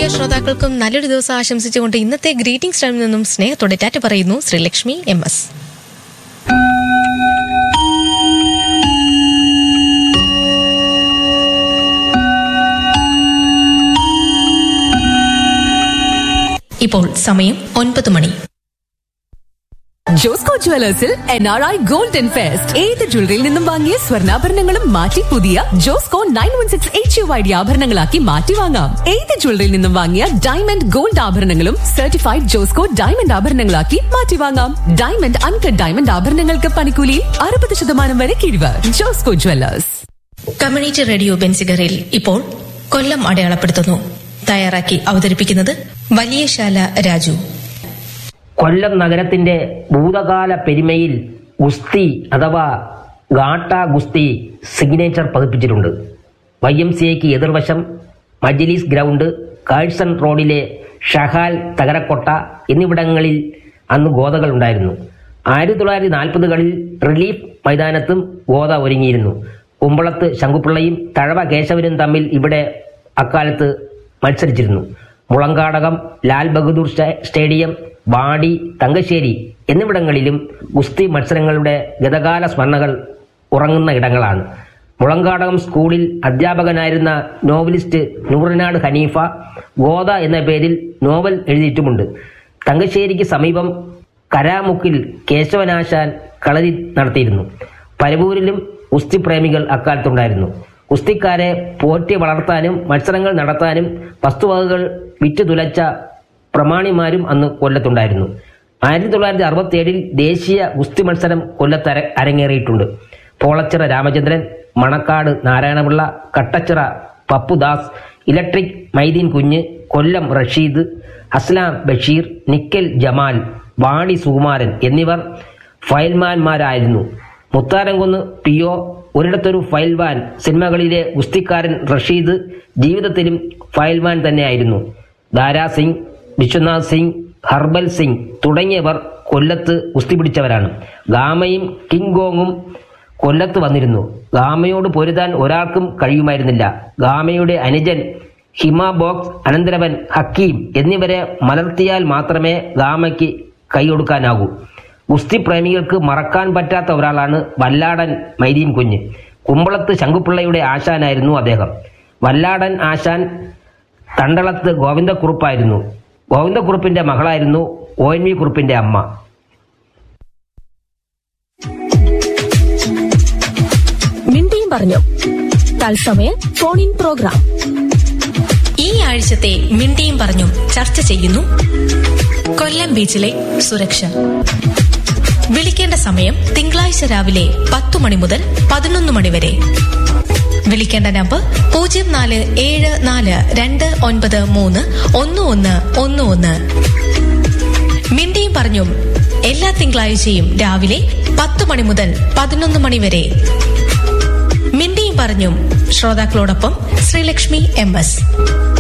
പ്രിയ ശ്രോതാക്കൾക്കും നല്ലൊരു ദിവസം ആശംസിച്ചുകൊണ്ട് ഇന്നത്തെ ഗ്രീറ്റിംഗ്സ് ടൈമിൽ നിന്നും സ്നേഹത്തോടെ ടാറ്റ പറയുന്നു ശ്രീലക്ഷ്മി എം എസ് ഇപ്പോൾ സമയം ഒൻപത് മണി ജോസ്കോ ജുവലേഴ്സിൽ N R I golden fest ഏത് ജ്വല്ലറിയിൽ നിന്നും വാങ്ങിയ സ്വർണ്ണാഭരണങ്ങളും മാറ്റി പുതിയ Josco nine one six H U I D ആഭരണങ്ങളാക്കി മാറ്റി വാങ്ങാം ഏത് ജ്വല്ലറിയിൽ നിന്നും വാങ്ങിയ ഡയമണ്ട് ഗോൾഡ് ആഭരണങ്ങളും സർട്ടിഫൈഡ് ജോസ്കോ ഡയമണ്ട് ആഭരണങ്ങളാക്കി മാറ്റി വാങ്ങാം ഡയമണ്ട് അൺകട്ട് ഡയമണ്ട് ആഭരണങ്ങൾക്ക് പണിക്കൂലിയിൽ അറുപത് ശതമാനം വരെ കിഴിവ് ജോസ്കോ ജുവലേഴ്സ് കമ്മ്യൂണിറ്റി റേഡിയോ ബെൻസിഗറിൽ ഇപ്പോൾ കൊല്ലം അടയാളപ്പെടുത്തുന്നു തയ്യാറാക്കി അവതരിപ്പിക്കുന്നത് വലിയശാല രാജു കൊല്ലം നഗരത്തിന്റെ ഭൂതകാല പെരുമയിൽ ഗുസ്തി അഥവാ ഗാട്ട ഗുസ്തി സിഗ്നേച്ചർ പതിപ്പിച്ചിട്ടുണ്ട് വൈ എം സി എക്ക് എതിർവശം മജ്ലിസ് ഗ്രൗണ്ട് കാഴ്സൺ റോഡിലെ ഷഹാൽ തകരക്കൊട്ട എന്നിവിടങ്ങളിൽ അന്ന് ഗോതകൾ ഉണ്ടായിരുന്നു ആയിരത്തി തൊള്ളായിരത്തി നാൽപ്പതുകളിൽ റിലീഫ് മൈതാനത്തും ഗോത ഒരുങ്ങിയിരുന്നു കുമ്പളത്ത് ശങ്കുപിള്ളയും തഴവ കേശവനും തമ്മിൽ ഇവിടെ അക്കാലത്ത് മത്സരിച്ചിരുന്നു മുളങ്കാടകം ലാൽ ബഹദൂർ സ്റ്റേ- സ്റ്റേഡിയം വാടി തങ്കശ്ശേരി എന്നിവിടങ്ങളിലും ഗുസ്തി മത്സരങ്ങളുടെ ഗതകാല സ്മരണകൾ ഉറങ്ങുന്ന ഇടങ്ങളാണ് മുളങ്കാടകം സ്കൂളിൽ അധ്യാപകനായിരുന്ന നോവലിസ്റ്റ് നൂറിനാട് ഹനീഫ ഗോദ എന്ന പേരിൽ നോവൽ എഴുതിയിട്ടുമുണ്ട് തങ്കശ്ശേരിക്ക് സമീപം കരാമുക്കിൽ കേശവനാശാൻ കളരി നടത്തിയിരുന്നു പരവൂരിലും ഗുസ്തി പ്രേമികൾ അക്കാലത്തുണ്ടായിരുന്നു ഗുസ്തിക്കാരെ പോറ്റി വളർത്താനും മത്സരങ്ങൾ നടത്താനും വസ്തുവകകൾ വിറ്റു തുലച്ച പ്രമാണിമാരും അന്ന് കൊല്ലത്തുണ്ടായിരുന്നു ആയിരത്തി തൊള്ളായിരത്തി അറുപത്തി ഏഴിൽ ദേശീയ ഗുസ്തി മത്സരം കൊല്ലത്ത് അര- അരങ്ങേറിയിട്ടുണ്ട് പോളച്ചിറ രാമചന്ദ്രൻ മണക്കാട് നാരായണപിള്ള കട്ടച്ചിറ പപ്പുദാസ് ഇലക്ട്രിക് മൈദീൻ കുഞ്ഞ് കൊല്ലം റഷീദ് അസ്ലാം ബഷീർ നിക്കൽ ജമാൽ വാണി സുകുമാരൻ എന്നിവർ ഫയൽമാൻമാരായിരുന്നു മുത്താരംകുന്ന് പി ഒ ഒരിടത്തൊരു ഫയൽവാൻ സിനിമകളിലെ ഗുസ്തിക്കാരൻ റഷീദ് ജീവിതത്തിലും ഫയൽവാൻ തന്നെയായിരുന്നു ദാരാ സിംഗ് വിശ്വനാഥ് സിംഗ് ഹർബൽ സിംഗ് തുടങ്ങിയവർ കൊല്ലത്ത് ഗുസ്തി പിടിച്ചവരാണ് ഗാമയും കിങ് ഗോങ്ങും കൊല്ലത്ത് വന്നിരുന്നു ഗാമയോട് പൊരുതാൻ ഒരാൾക്കും കഴിയുമായിരുന്നില്ല ഗാമയുടെ അനുജൻ ഹിമ ബോക്സ് അനന്തരവൻ ഹക്കീം എന്നിവരെ മലർത്തിയാൽ മാത്രമേ ഗാമയ്ക്ക് കൈയൊടുക്കാനാകൂ ഗുസ്തി പ്രേമികൾക്ക് മറക്കാൻ പറ്റാത്ത ഒരാളാണ് വല്ലാടൻ മൈദീൻ കുഞ്ഞ് കുമ്പളത്ത് ശങ്കുപിള്ളയുടെ ആശാനായിരുന്നു അദ്ദേഹം വല്ലാടൻ ആശാൻ തണ്ടളത്ത് ഗോവിന്ദക്കുറുപ്പായിരുന്നു ഗോവിന്ദക്കുറുപ്പിന്റെ മകളായിരുന്നു ഒ എൻ വി കുറുപ്പിന്റെ അമ്മ മിണ്ടിയും പറഞ്ഞു തത്സമയ ഫോൺ ഇൻ പ്രോഗ്രാം ഈ ആഴ്ചത്തെ മിണ്ടിയും പറഞ്ഞും ചർച്ച ചെയ്യുന്നു കൊല്ലം ബീച്ചിലെ സുരക്ഷ വിളിക്കേണ്ട സമയം തിങ്കളാഴ്ച രാവിലെ പത്തു മണി മുതൽ പതിനൊന്ന് മണി വരെ വിളിക്കേണ്ട നമ്പർ പൂജ്യം നാല് ഏഴ് നാല് രണ്ട് ഒൻപത് മൂന്ന് ഒന്ന് ഒന്ന് ഒന്ന് ഒന്ന് മിണ്ടിയും പറഞ്ഞും എല്ലാ തിങ്കളാഴ്ചയും രാവിലെ പത്ത് മണി മുതൽ പതിനൊന്ന് മണി വരെ മിണ്ടിയും പറഞ്ഞും ശ്രോതാക്കളോടൊപ്പം ശ്രീലക്ഷ്മി എം എസ്